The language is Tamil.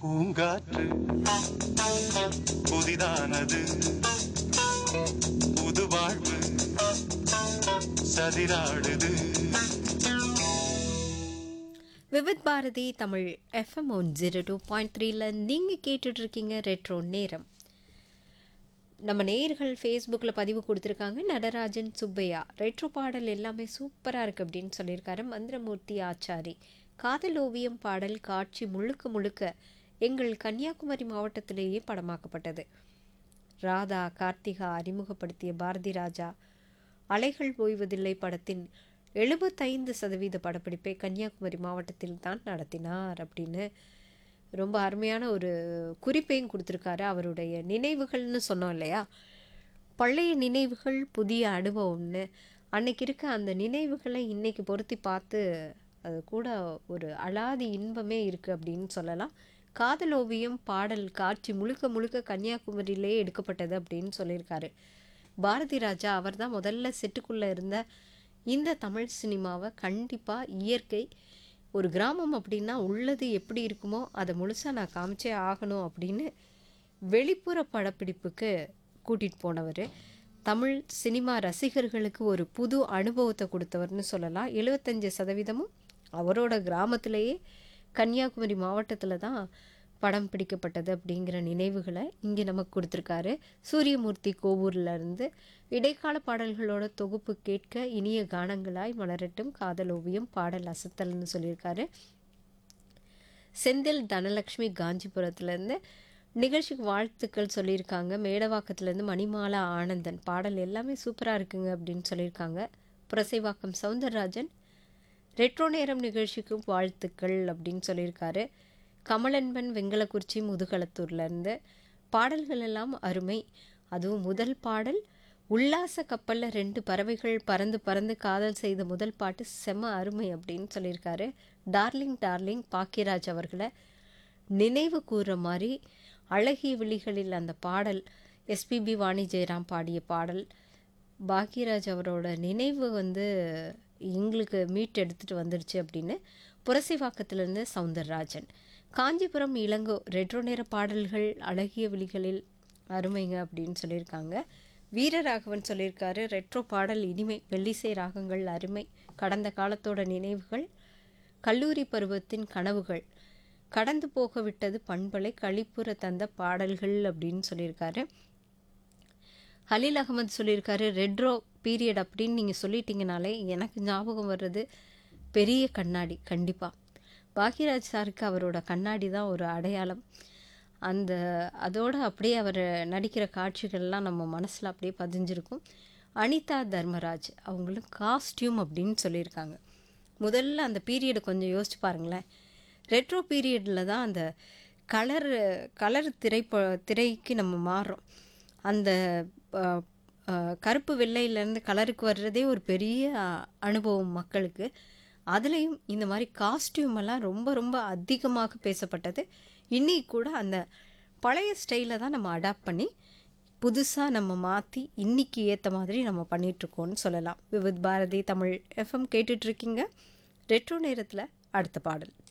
பூங்காற்று புதிதானது புது வாழ்வு சதிராடுது Vividh Bharati Tamil FM one zero two point த்ரீல நீங்கள் கேட்டுட்ருக்கீங்க ரெட்ரோ நேரம் நம்ம நேயர்கள் ஃபேஸ்புக்கில் பதிவு கொடுத்துருக்காங்க நடராஜன் சுப்பையா ரெட்ரோ பாடல் எல்லாமே சூப்பராக இருக்குது அப்படின்னு சொல்லியிருக்காரு மந்திரமூர்த்தி ஆச்சாரி காதல் ஓவியம் பாடல் காட்சி முழுக்க முழுக்க எங்கள் கன்னியாகுமரி மாவட்டத்திலேயே படமாக்கப்பட்டது ராதா கார்த்திகா அறிமுகப்படுத்திய பாரதி ராஜா அலைகள் ஓய்வதில்லை படத்தின் எழுபத்தைந்து சதவீத படப்பிடிப்பை கன்னியாகுமரி மாவட்டத்தில் தான் நடத்தினார் அப்படின்னு ரொம்ப அருமையான ஒரு குறிப்பையும் கொடுத்துருக்காரு அவருடைய நினைவுகள்னு சொன்னோம் இல்லையா பழைய நினைவுகள் புதிய அனுபவம்னு அன்னைக்கு இருக்க அந்த நினைவுகளை இன்னைக்கு பொருத்தி பார்த்து அது கூட ஒரு அலாதி இன்பமே இருக்குது அப்படின்னு சொல்லலாம் காதல் ஓவியம் பாடல் காட்சி முழுக்க முழுக்க கன்னியாகுமரியிலே எடுக்கப்பட்டது அப்படின்னு சொல்லியிருக்காரு பாரதி ராஜா அவர் தான் முதல்ல செட்டுக்குள்ளே இருந்த இந்த தமிழ் சினிமாவை கண்டிப்பாக இயற்கை ஒரு கிராமம் அப்படின்னா உள்ளது எப்படி இருக்குமோ அதை முழுசாக நான் காமிச்சே ஆகணும் அப்படின்னு வெளிப்புற படப்பிடிப்புக்கு கூட்டிகிட்டு போனவர் தமிழ் சினிமா ரசிகர்களுக்கு ஒரு புது அனுபவத்தை கொடுத்தவர்னு சொல்லலாம் எழுபத்தஞ்சு சதவீதமும் அவரோட கிராமத்திலேயே கன்னியாகுமரி மாவட்டத்தில் தான் படம் பிடிக்கப்பட்டது அப்படிங்கிற நினைவுகளை இங்கே நமக்கு கொடுத்துருக்காரு சூரியமூர்த்தி கோவூர்ல இருந்து இடைக்கால பாடல்களோட தொகுப்பு கேட்க இனிய கானங்களாய் மலரட்டும் காதல் ஓவியம் பாடல் அசத்தல்னு சொல்லியிருக்காரு செந்தில் தனலக்ஷ்மி காஞ்சிபுரத்துலேருந்து நிகழ்ச்சிக்கு வாழ்த்துக்கள் சொல்லியிருக்காங்க மேடவாக்கத்துலேருந்து மணிமாலா ஆனந்தன் பாடல் எல்லாமே சூப்பராக இருக்குங்க அப்படின்னு சொல்லியிருக்காங்க புரசைவாக்கம் சவுந்தரராஜன் ரெட்ரோ நேரம் நிகழ்ச்சிக்கு வாழ்த்துக்கள் அப்படின்னு சொல்லியிருக்காரு கமலன்பன் வெங்கலக்குறிச்சி முதுகளத்தூர்லேருந்து பாடல்கள் எல்லாம் அருமை அதுவும் முதல் பாடல் உல்லாச கப்பலில் ரெண்டு பறவைகள் பறந்து பறந்து காதல் செய்த முதல் பாட்டு செம அருமை அப்படின்னு சொல்லியிருக்காரு டார்லிங் டார்லிங் பாக்கியராஜ் அவர்களை நினைவு கூறுற மாதிரி அழகிய விழிகளில் அந்த பாடல் எஸ்பிபி வாணி ஜெயராம் பாடிய பாடல் பாக்யராஜ் அவரோட நினைவு வந்து எங்களுக்கு மீட் எடுத்துகிட்டு வந்துடுச்சு அப்படின்னு புரசிவாக்கத்திலிருந்து சவுந்தரராஜன் காஞ்சிபுரம் இளங்கோ ரெட்ரோ நேர பாடல்கள் அழகிய விழிகளில் அருமைங்க அப்படின்னு சொல்லியிருக்காங்க வீரராகவன் சொல்லியிருக்காரு ரெட்ரோ பாடல் இனிமை வெள்ளிசை ராகங்கள் அருமை கடந்த காலத்தோட நினைவுகள் கல்லூரி பருவத்தின் கனவுகள் கடந்து போக விட்டது பண்பலை கழிப்புற தந்த பாடல்கள் அப்படின்னு சொல்லியிருக்காரு ஹலீல் அகமது சொல்லியிருக்காரு ரெட்ரோ பீரியட் அப்படின்னு நீங்கள் சொல்லிட்டீங்கனாலே எனக்கு ஞாபகம் வர்றது பெரிய கண்ணாடி கண்டிப்பாக பாக்யராஜ் சாருக்கு அவரோட கண்ணாடி தான் ஒரு அடையாளம் அந்த அதோட அப்படியே அவர் நடிக்கிற காட்சிகள்லாம் நம்ம மனசில் அப்படியே பதிஞ்சிருக்கும் அனிதா தர்மராஜ் அவங்களும் காஸ்டியூம் அப்படின்னு சொல்லியிருக்காங்க முதல்ல அந்த பீரியடை கொஞ்சம் யோசிச்சு பாருங்களேன் ரெட்ரோ பீரியடில் தான் அந்த கலர் கலர் திரைப்ப திரைக்கு நம்ம மாறுறோம் அந்த அஹ், அஹ், கருப்பு வெள்ளையிலேருந்து கலருக்கு வர்றதே ஒரு பெரிய அஹ், அனுபவம் மக்களுக்கு அதுலேயும் இந்த மாதிரி காஸ்டியூம் எல்லாம் ரொம்ப ரொம்ப அதிகமாக பேசப்பட்டது இன்னைக்கு கூட அந்த பழைய ஸ்டைலை தான் நம்ம அடாப்ட் பண்ணி புதுசாக நம்ம மாற்றி இன்னைக்கு ஏற்ற மாதிரி நம்ம பண்ணிகிட்ருக்கோம்னு சொல்லலாம் விவித் பாரதி தமிழ் எஃப்எம் கேட்டுட்ருக்கீங்க ரெட்ரோ நேரத்தில் அடுத்த பாடல்